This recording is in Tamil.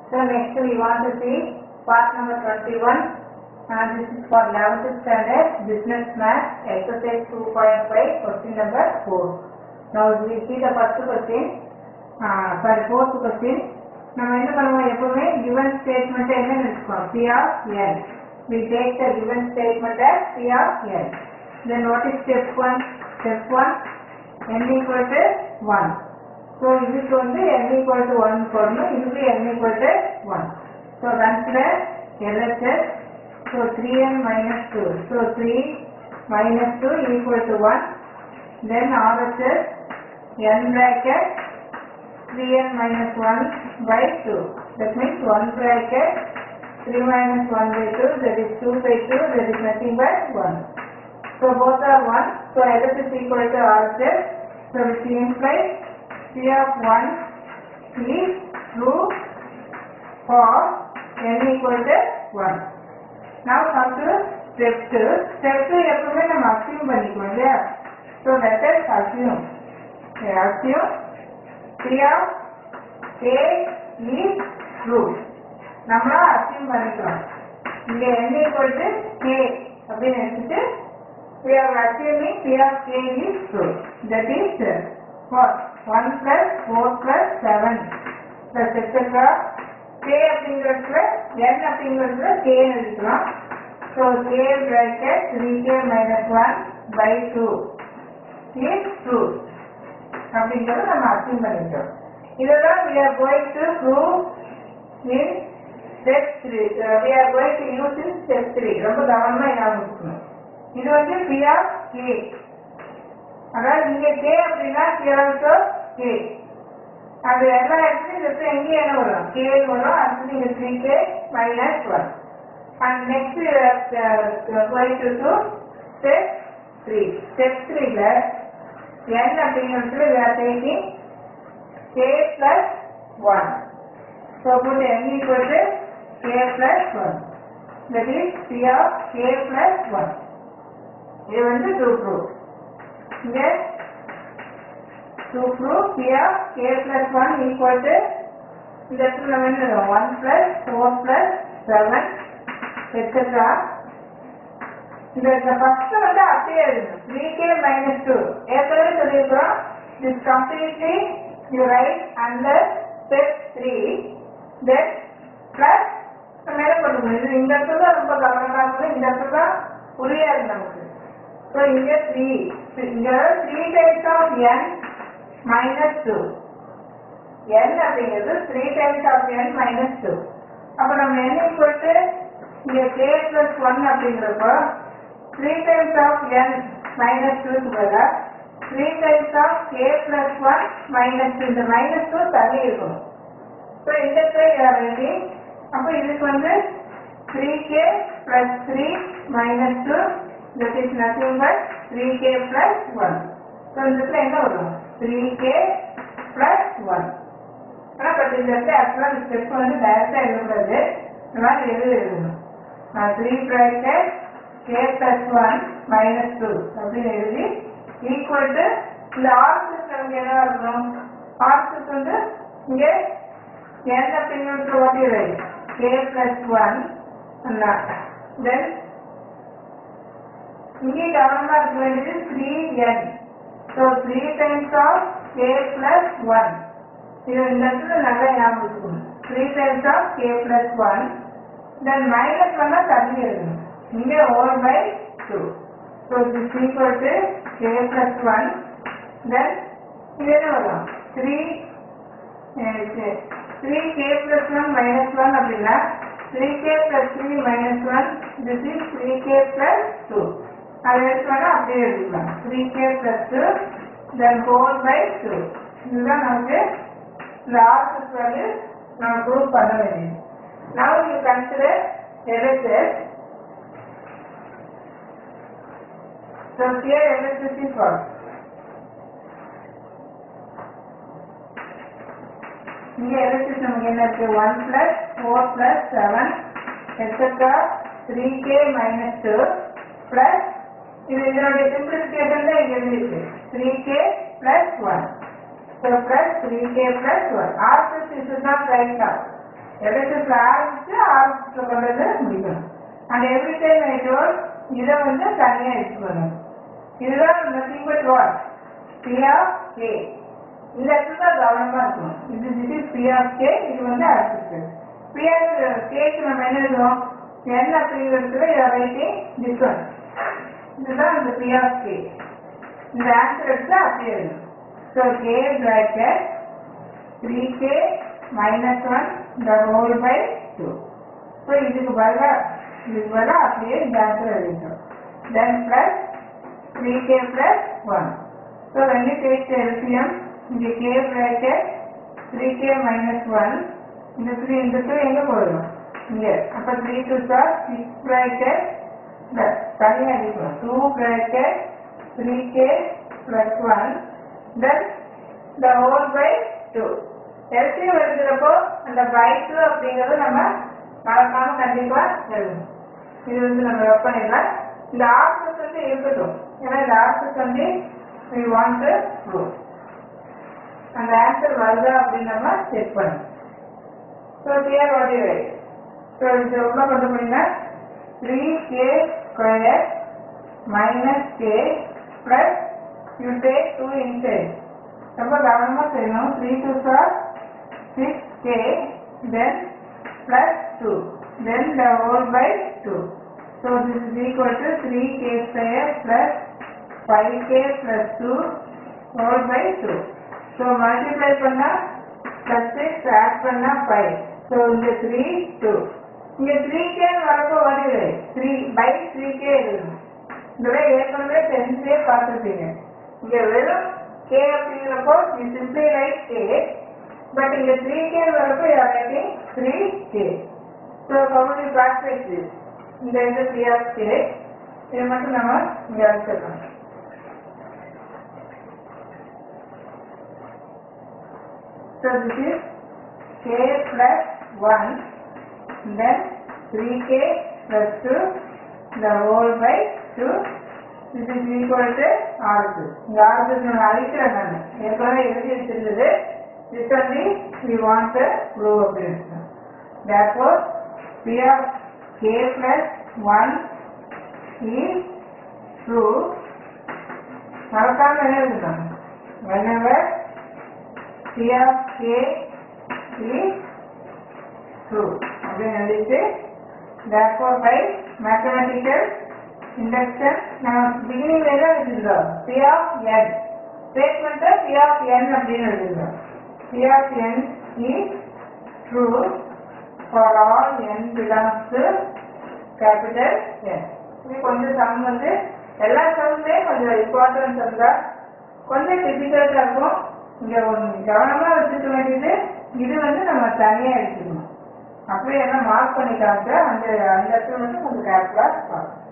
So next we want to see part number twenty-one. And this is for eleventh standard business math exercise two point five question number four. Now we see the first question. Uh, sorry fourth question. நம்ம என்ன பண்ணுவோம் எப்பவுமே given statement என்ன எடுத்துக்கோம் P of n. We take the given statement as P of n. Then what is step one? Step one n equal to one. So இதுக்கு வந்து n equal to 1 போடணும் இதுக்கு n equal to 1. So consider LHS. So 3n minus 2. So 3 minus 2 equal to 1. Then RHS n bracket 3n minus 1 by 2. That means 1 bracket 3 minus 1 by 2 that is 2 by 2 that is nothing but 1. So both are 1. So LHS is equal to RHS. So which implies P of 1 is true for n equal to 1. Now come to step 2. Step 2 எப்பவுமே நம்ம assume பண்ணிக்குவோம் இல்லையா So let us assume. Okay, assume P of A is true. நம்மளா assume பண்ணிக்கிறோம். இங்க n equal to K அப்படின்னு எடுத்துட்டு we are assuming P of K is true. That is uh, what? 1 plus 4 plus 7 plus etc. K அப்படிங்கிறதுல n அப்படிங்கிறதுல K எழுதிக்கலாம். So K bracket 3K minus 1 by 2 is true. அப்படிங்கிறத நம்ம அசியூம் பண்ணிட்டோம் இதெல்லாம் we are going to prove in step 3 uh, we are going to use in step 3 ரொம்ப கவனமா ஞாபகம் வச்சுக்கணும் இது வந்து P of K அதாவது இங்க K அப்படின்னா K also K அது எல்லா இடத்துலையும் இந்த இடத்துல எங்கேயும் என்ன வரும் K வரும் அடுத்தது இங்க 3K minus 1 and next we are uh, going to do step 3 step 3 ல n அப்படிங்கிறதுல we are taking K plus 1 so put n equal to K plus 1 that is P of K plus 1 இது வந்து to prove இங்க to prove P of K plus 1 equal to இந்த இடத்துல நம்ம என்ன எழுதுவோம்? 1 plus 4 plus 7 etc. இந்த இந்த ஃபர்ஸ்ட் வந்து அப்படியே எழுதணும் 3k minus 2 ஏற்கனவே சொல்லியிருக்கிறோம் this completely you write under step 3 then plus மேல கொண்டு போகணும் இது இந்த இடத்துல தான் ரொம்ப கவனமா இருக்கணும் இந்த இடத்துல தான் புரியாது நமக்கு ஸோ இங்க 3 இங்க 3 times of n minus 2 n அப்படிங்கிறது 3 டைம்ஸ் ஆஃப் n மைனஸ் 2 அப்ப நம்ம n ஈக்குவல் டு இங்க k பிளஸ் 1 அப்படிங்கிறப்போ 3 டைம்ஸ் ஆஃப் n மைனஸ் 2 க்கு பதிலா 3 times of k plus 1 minus 2 இந்த மைனஸ் 2 தள்ளி இருக்கணும் ஸோ இந்த ட்ரை ரெடி அப்போ இதுக்கு வந்து 3k plus 3 minus 2 that is nothing but 3k plus 1 so இந்த இடத்துல என்ன வரும் 3k plus 1 ஆனால் பட் இந்த இடத்துல ஆக்சுவலாக இந்த ஸ்டெப் வந்து டைரக்டாக எழுதக்கூடாது இந்த மாதிரி எழுதி எழுதணும் three bracket K plus one minus two அப்படின்னு எழுதி ஈக்குவல் டு இந்த ஆர்சிஸ் நமக்கு என்ன இருக்கணும் ஆர்சிஸ் வந்து இங்கே n அப்படிங்கிறது ஓட்டிடு k plus 1 தென் இங்கே கவனமா இருக்க வேண்டியது 3n so 3 times of k plus 1 இது இந்த இடத்துல நல்லா ஞாபகம் வச்சுக்கணும் 3 times of k plus 1 then minus பண்ணா தள்ளி எழுதணும் இங்கே over by 2 so this equal to k plus 1 then இது என்ன வரும் 3 three K plus one minus one அப்படின்னா three K plus three minus one this is three K plus two அதை எடுத்தோம்னா அப்படியே எழுதிக்கலாம் three K plus two then four by two இதுதான் நமக்கு இந்த ஆர்சஸ் வேல்யூ நம்ம ப்ரூவ் பண்ண வேண்டியது நவ் யூ கன்சிடர் எலக்ட்ரஸ் So here electricity first. இங்க எலக்ட்ரிக் நமக்கு என்ன இருக்கு one plus four plus seven etcetera three K minus two plus இது இதனுடைய சிம்பிளிஃபிகேஷன் தான் இங்க இருக்கு three K plus one so plus three K plus one or plus is not right now எலக்ட்ரிக்ல ஆரம்பிச்சு ஆரம்பிச்சுல கொண்டு வந்து முடிக்கணும் and every time I told இதை வந்து தனியா எடுத்துக்கணும் இதுதான் nothing but what P of K இந்த இடத்துல தான் கவனமா இருக்கணும் இது this is P of K இது வந்து அடுத்தது பி ஆஃப் கேக்கு நம்ம என்ன எழுதுவோம் n அப்படிங்கிறதுல ரைட்டிங் டிஃபரன்ஸ் இதுதான் இந்த பி ஆஃப் கே இந்த ஆன்சர் எடுத்து அப்படியே எழுதணும் so K bracket three K minus one the whole by two so இதுக்கு பதிலாக இதுக்கு பதிலாக அப்படியே இந்த ஆன்சர் எழுதிட்டோம் then plus three K plus one so when you take the LCM இங்கே K bracket three K minus one இந்த த்ரீ இந்த டூ எங்கே போயிடும் இங்கே அப்போ three two are six bracket தனியாக அடிக்கணும் two bracket three K plus one then the whole by two LCM எடுக்கிறப்போ அந்த பை டூ அப்படிங்கிறது நம்ம மறக்காம கண்டிப்பா எழுதணும் இது வந்து நம்ம ஒர்க் பண்ணிடலாம் இந்த ஆப்ஷன்ஸ் வந்து இருக்கட்டும் ஏன்னா இந்த ஆப்ஷன்ஸ் வந்து we want to prove அந்த ஆன்சர் வருதா அப்படின்னு நம்ம செக் பண்ணணும் so clear what you write so இது உள்ள கொண்டு போனீங்கன்னா three K square minus K plus you take two inside ரொம்ப கவனமாக செய்யணும் three two are six K then plus two then the whole by two so this is equal to three K square plus five K plus two whole by two so multiply பண்ணால் ப்ளஸ் சிக்ஸ் ஆட் பண்ணால் ஃபைவ் ஸோ இங்கே த்ரீ டூ இங்கே த்ரீ கேன்னு வரப்போ வருது த்ரீ பை த்ரீ கே எழுதணும் இதில் ஏற்கனவே டென்த்தே பார்த்துருப்பீங்க இங்கே வெறும் கே அப்படிங்கிறப்போ you simply write K but இங்கே த்ரீ கே வரப்போ you are writing three K so count practice this இந்த இது த்ரீ ஆஃப் கே இதை மட்டும் நம்ம இங்கே அழைச்சிடலாம் So this is k plus 1 then 3k plus 2 the whole by 2 this is equal to R2 இங்க R2 நான் அழிக்கிறேன் நான் ஏற்கனவே எழுதி வச்சிருந்தது this only we want to prove அப்படின்னு therefore P of k plus 1 is true மறக்காம என்ன எழுதணும் whenever P of k is true. அப்படின்னு எழுதிட்டு therefore by mathematical induction நம்ம beginning தான் எழுதிருந்தோம் P of n statement P of n அப்படின்னு எழுதிருந்தோம் P of n is true for all n belongs to capital N இது கொஞ்சம் சம் வந்து எல்லா சம்மே கொஞ்சம் இம்பார்ட்டன்ட் சம் தான் கொஞ்சம் டிஃபிகல்ட்டாக இருக்கும் இங்க ஒன்று கவனமா வச்சுக்க வேண்டியது இது வந்து நம்ம தனியா எடுத்துக்கணும் அப்படியே எல்லாம் மார்க் பண்ணி காமிச்சா அந்த அந்த இடத்துல மட்டும் கொஞ்சம் கேர்ஃபுல்லா பார்க்கணும்